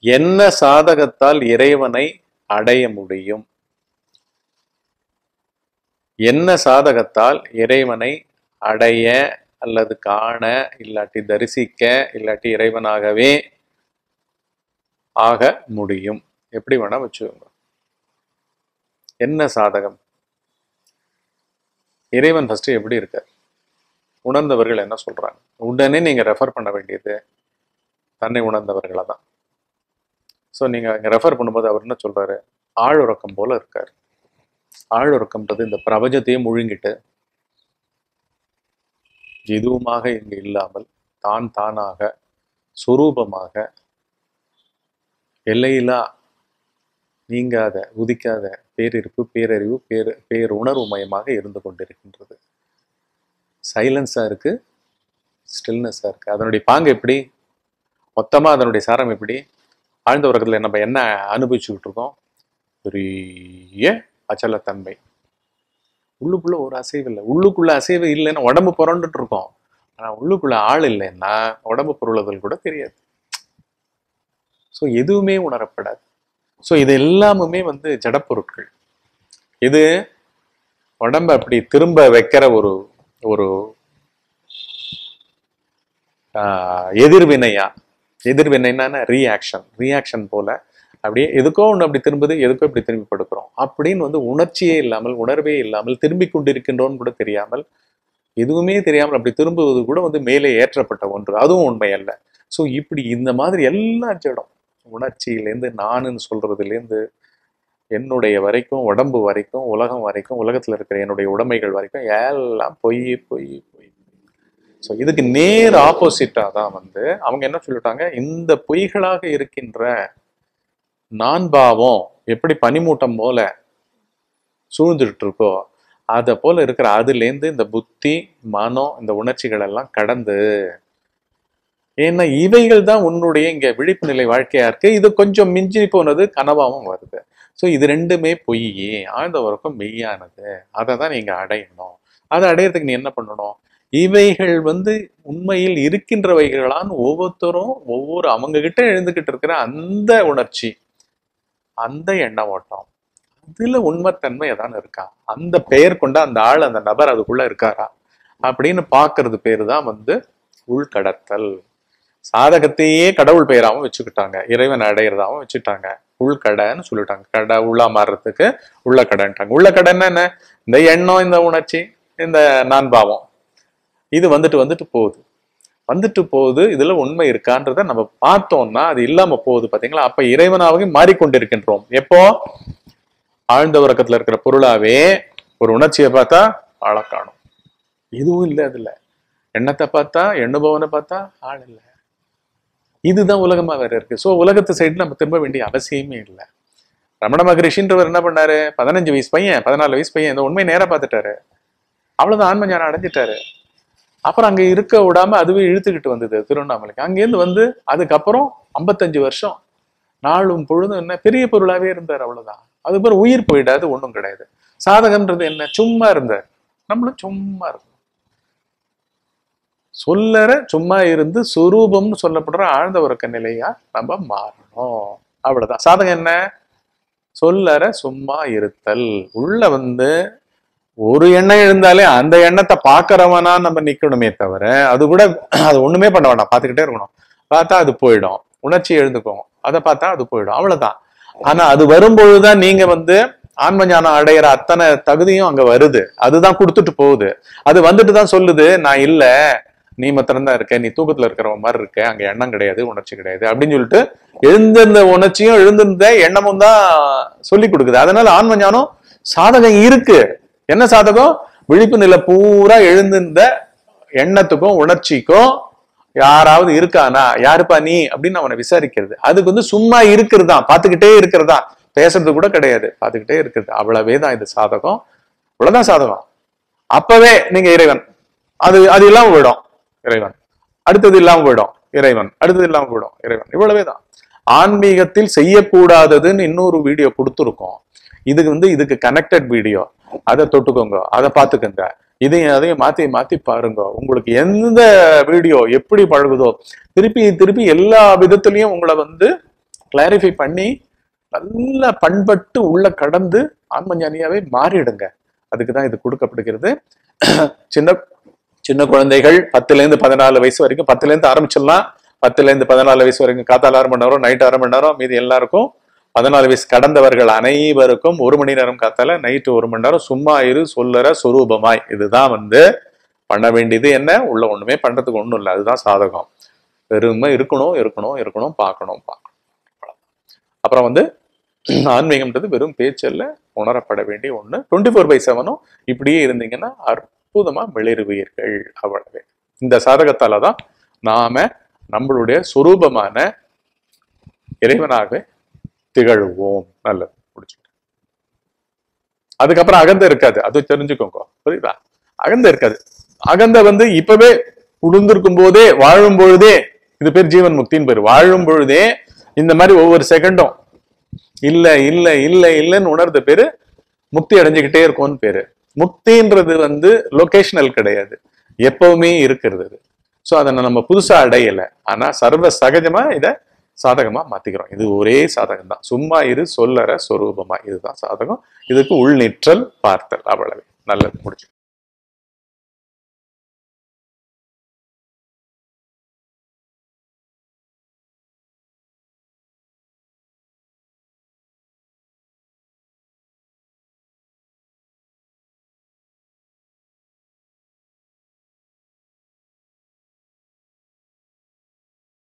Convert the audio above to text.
என்ன சாதகத்தால் இறைவனை அடைய முடியும் என்ன சாதகத்தால் இறைவனை அடைய அல்லது காண இல்லாட்டி தரிசிக்க இல்லாட்டி இறைவனாகவே ஆக முடியும் எப்படி வேணா வச்சுக்கோங்க என்ன சாதகம் இறைவன் ஃபர்ஸ்ட் எப்படி இருக்கார் உணர்ந்தவர்கள் என்ன சொல்றாங்க உடனே நீங்க ரெஃபர் பண்ண வேண்டியது தன்னை உணர்ந்தவர்களை தான் ஸோ நீங்க அங்க ரெஃபர் பண்ணும்போது அவர் என்ன சொல்றாரு ஆழுறக்கம் போல இருக்கார் ஆழுறக்கம்ன்றது இந்த பிரபஞ்சத்தையே முழுங்கிட்டு எதுவுமாக இங்கு இல்லாமல் தான் தானாக சுரூபமாக எல்லையில்லா நீங்காத உதிக்காத பேரிருப்பு பேரறிவு பேர் பேருணர்வு மயமாக இருந்து கொண்டிருக்கின்றது சைலன்ஸா இருக்கு ஸ்டில்னஸா இருக்கு அதனுடைய பாங்கு எப்படி மொத்தமா அதனுடைய சாரம் எப்படி ஆழ்ந்த உறக்கத்துல நம்ம என்ன அனுபவிச்சுக்கிட்டு இருக்கோம் பெரிய அச்சலத்தன்மை உள்ளுக்குள்ள ஒரு அசைவு இல்லை உள்ளுக்குள்ள அசைவு இல்லைன்னா உடம்பு புரண்டுட்டு இருக்கோம் ஆனா உள்ளுக்குள்ள ஆள் இல்லைன்னா உடம்பு பொருளுதல் கூட தெரியாது ஸோ எதுவுமே உணரப்படாது ஸோ இது எல்லாமுமே வந்து ஜடப்பொருட்கள் இது உடம்ப அப்படி திரும்ப வைக்கிற ஒரு ஒரு ஆஹ், எதிர்வினையா எதிர்வினைன்னா ரியாக்ஷன் ரியாக்ஷன் போல அப்படியே எதுக்கோ ஒன்று அப்படி திரும்புது எதுக்கோ இப்படி திரும்பி படுக்கிறோம் அப்படின்னு வந்து உணர்ச்சியே இல்லாமல் உணர்வே இல்லாமல் திரும்பி கொண்டிருக்கின்றோன்னு கூட தெரியாமல் எதுவுமே தெரியாமல் அப்படி திரும்புவது கூட வந்து மேலே ஏற்றப்பட்ட ஒன்று அதுவும் உண்மை அல்ல ஸோ இப்படி இந்த மாதிரி எல்லா ஜடம் உணர்ச்சியிலேருந்து நானுன்னு சொல்றதுலேருந்து என்னுடைய வரைக்கும் உடம்பு வரைக்கும் உலகம் வரைக்கும் உலகத்துல இருக்கிற என்னுடைய உடைமைகள் வரைக்கும் எல்லாம் பொய் பொய் பொய் ஸோ இதுக்கு நேர் ஆப்போசிட்டா தான் வந்து அவங்க என்ன சொல்லிட்டாங்க இந்த பொய்களாக இருக்கின்ற நான் பாவம் எப்படி பனிமூட்டம் போல சூழ்ந்துட்டு இருக்கோ அதை போல இருக்கிற அதுலேருந்து இந்த புத்தி மனம் இந்த உணர்ச்சிகள் எல்லாம் கடந்து ஏன்னா இவைகள் தான் உன்னுடைய இங்க விழிப்பு நிலை வாழ்க்கையா இருக்கு இது கொஞ்சம் மிஞ்சி போனது கனவாவும் வருது ஸோ இது ரெண்டுமே பொய் ஆழ்ந்த உறக்கம் மெய்யானது அதை தான் நீங்க அடையணும் அதை அடையறதுக்கு நீ என்ன பண்ணணும் இவைகள் வந்து உண்மையில் இருக்கின்றவைகளான்னு ஒவ்வொருத்தரும் ஒவ்வொரு அவங்க கிட்ட எழுந்துகிட்டு இருக்கிற அந்த உணர்ச்சி அந்த எண்ண ஓட்டம் அதுல உண்மைத்தன்மை எதான இருக்கா அந்த பெயர் கொண்ட அந்த ஆள் அந்த நபர் அதுக்குள்ள இருக்காரா அப்படின்னு பாக்குறது பேரு தான் வந்து உள்கடத்தல் சாதகத்தையே கடவுள் பெயராகவும் வச்சுக்கிட்டாங்க இறைவன் அடையிறதாகவும் வச்சுட்டாங்க உள்கடைன்னு சொல்லிட்டாங்க கடை உள்ளா மாறுறதுக்கு உள்ள கடைன்ட்டாங்க உள்ள கடைன்னா என்ன இந்த எண்ணம் இந்த உணர்ச்சி இந்த நான் பாவம் இது வந்துட்டு வந்துட்டு போகுது வந்துட்டு போகுது இதுல உண்மை இருக்கான்றத நம்ம பார்த்தோம்னா அது இல்லாம போகுது பாத்தீங்களா அப்ப இறைவனாக மாறிக்கொண்டிருக்கின்றோம் எப்போ ஆழ்ந்த உறக்கத்துல இருக்கிற பொருளாவே ஒரு உணர்ச்சியை பார்த்தா ஆளை காணும் இதுவும் இல்லை அதுல எண்ணத்தை பார்த்தா எண்ணுபவனை பார்த்தா ஆள் இல்லை இதுதான் உலகமா வேற இருக்கு சோ உலகத்து சைடு நம்ம திரும்ப வேண்டிய அவசியமே இல்லை ரமண மகரிஷின்றவர் என்ன பண்ணாரு பதினஞ்சு வயசு பையன் பதினாலு வயசு பையன் இந்த உண்மை நேரா பார்த்துட்டாரு அவ்வளவுதான் ஆன்ம ஞானம் அடைஞ்சிட்டாரு அப்புறம் அங்க இருக்க விடாம அதுவே இழுத்துக்கிட்டு வந்தது திருவண்ணாமலைக்கு அங்கேருந்து வந்து அதுக்கப்புறம் ஐம்பத்தஞ்சு வருஷம் நாளும் பொழுதும் என்ன பெரிய பொருளாவே இருந்தார் அவ்வளவுதான் அதுக்கப்புறம் உயிர் போயிடாது ஒண்ணும் கிடையாது சாதகம்ன்றது என்ன சும்மா இருந்தார் நம்மளும் சும்மா இருக்கும் சொல்லற சும்மா இருந்து சுரூபம்னு சொல்லப்படுற ஆழ்ந்த உறக்க நிலையா நம்ம மாறணும் அவ்வளவுதான் சாதகம் என்ன சொல்லற சும்மா இருத்தல் உள்ள வந்து ஒரு எண்ணம் இருந்தாலே அந்த எண்ணத்தை பாக்குறவனா நம்ம நிக்கணுமே தவிர அது கூட அது ஒண்ணுமே பண்ண வேண்டாம் பார்த்துக்கிட்டே இருக்கணும் பார்த்தா அது போயிடும் உணர்ச்சி எழுந்துக்கும் அதை பார்த்தா அது போயிடும் அவ்வளவுதான் ஆனா அது வரும்பொழுதுதான் நீங்க வந்து ஆன்ம ஞானம் அடையிற அத்தனை தகுதியும் அங்க வருது அதுதான் கொடுத்துட்டு போகுது அது வந்துட்டு தான் சொல்லுது நான் இல்ல நீ மாத்திரம்தான் இருக்க நீ தூக்கத்துல இருக்கிறவன் மாதிரி இருக்க அங்க எண்ணம் கிடையாது உணர்ச்சி கிடையாது அப்படின்னு சொல்லிட்டு எழுந்திருந்த உணர்ச்சியும் எழுந்திருந்த எண்ணமும் தான் சொல்லி கொடுக்குது அதனால ஆன்ம ஞானம் சாதகம் இருக்கு என்ன சாதகம் விழிப்பு நிலை பூரா எழுந்திருந்த எண்ணத்துக்கும் உணர்ச்சிக்கும் யாராவது இருக்கானா யாருப்பா நீ அப்படின்னு அவனை விசாரிக்கிறது அதுக்கு வந்து சும்மா இருக்கிறது தான் பார்த்துக்கிட்டே இருக்கிறதா பேசுறது கூட கிடையாது பார்த்துக்கிட்டே இருக்கிறது அவ்வளவே தான் இது சாதகம் இவ்வளவுதான் சாதகம் அப்பவே நீங்க இறைவன் அது அது இல்லாம போயிடும் இறைவன் அடுத்தது இல்லாம போயிடும் இறைவன் அடுத்தது இல்லாம போயிடும் இறைவன் இவ்வளவே தான் ஆன்மீகத்தில் செய்யக்கூடாததுன்னு இன்னொரு வீடியோ கொடுத்துருக்கோம் இதுக்கு வந்து இதுக்கு கனெக்டட் வீடியோ அதை தொட்டுக்கோங்க அதை பார்த்துக்கோங்க இதையும் அதையும் மாத்தி மாத்தி பாருங்க உங்களுக்கு எந்த வீடியோ எப்படி பழகுதோ திருப்பி திருப்பி எல்லா விதத்துலயும் உங்களை வந்து கிளாரிஃபை பண்ணி நல்ல பண்பட்டு உள்ள கடந்து ஆன்மஞானியாவே மாறிடுங்க அதுக்கு தான் இது கொடுக்கப்படுகிறது சின்ன சின்ன குழந்தைகள் பத்துல இருந்து பதினாலு வயசு வரைக்கும் பத்துல இருந்து ஆரம்பிச்சிடலாம் பத்துல இருந்து பதினாலு வயசு வரைக்கும் காத்தால அரை மணி நேரம் நைட் அரை மணி நேரம் மீதி எல்லாருக்கும் பதினாலு வயசு கடந்தவர்கள் அனைவருக்கும் ஒரு மணி நேரம் காத்தால நைட்டு ஒரு மணி நேரம் சும்மா இரு சொல்லற சொரூபமாய் இதுதான் வந்து பண்ண வேண்டியது என்ன உள்ள ஒண்ணுமே பண்றதுக்கு ஒண்ணும் இல்லை அதுதான் சாதகம் வெறுமை இருக்கணும் இருக்கணும் இருக்கணும் பார்க்கணும் பார்க்கணும் அவ்வளவுதான். அப்புறம் வந்து ஆன்மீகம்ன்றது வெறும் பேச்சல்ல உணரப்பட வேண்டிய ஒண்ணு டுவெண்ட்டி ஃபோர் பை செவனும் இப்படியே இருந்தீங்கன்னா அற்புதமா மிளிருவீர்கள் அவ்வளவே இந்த சாதகத்தால தான் நாம நம்மளுடைய சொரூபமான இறைவனாக திகழ்வோம் நல்லது முடிச்சுட்டு அதுக்கப்புறம் அகந்த இருக்காது அது தெரிஞ்சுக்கோங்க புரியுதா அகந்த இருக்காது அகந்த வந்து இப்பவே உளுந்திருக்கும் போதே வாழும் பொழுதே இது பேர் ஜீவன் முக்தின்னு பேர் வாழும் பொழுதே இந்த மாதிரி ஒவ்வொரு செகண்டும் இல்ல இல்ல இல்ல இல்லைன்னு உணர்ந்த பேரு முக்தி அடைஞ்சுக்கிட்டே இருக்கும்னு பேரு முக்தின்றது வந்து லொகேஷனல் கிடையாது எப்பவுமே இருக்கிறது அது ஸோ அதை நம்ம புதுசா அடையல ஆனா சர்வ சகஜமா இத சாதகமா மாத்திக்கிறோம் இது ஒரே சாதகம் தான் சும்மா இரு சொல்லற சொரூபமா இதுதான் சாதகம் இதுக்கு உள்நிற்றல் பார்த்தல் அவ்வளவு நல்லது முடிச்சு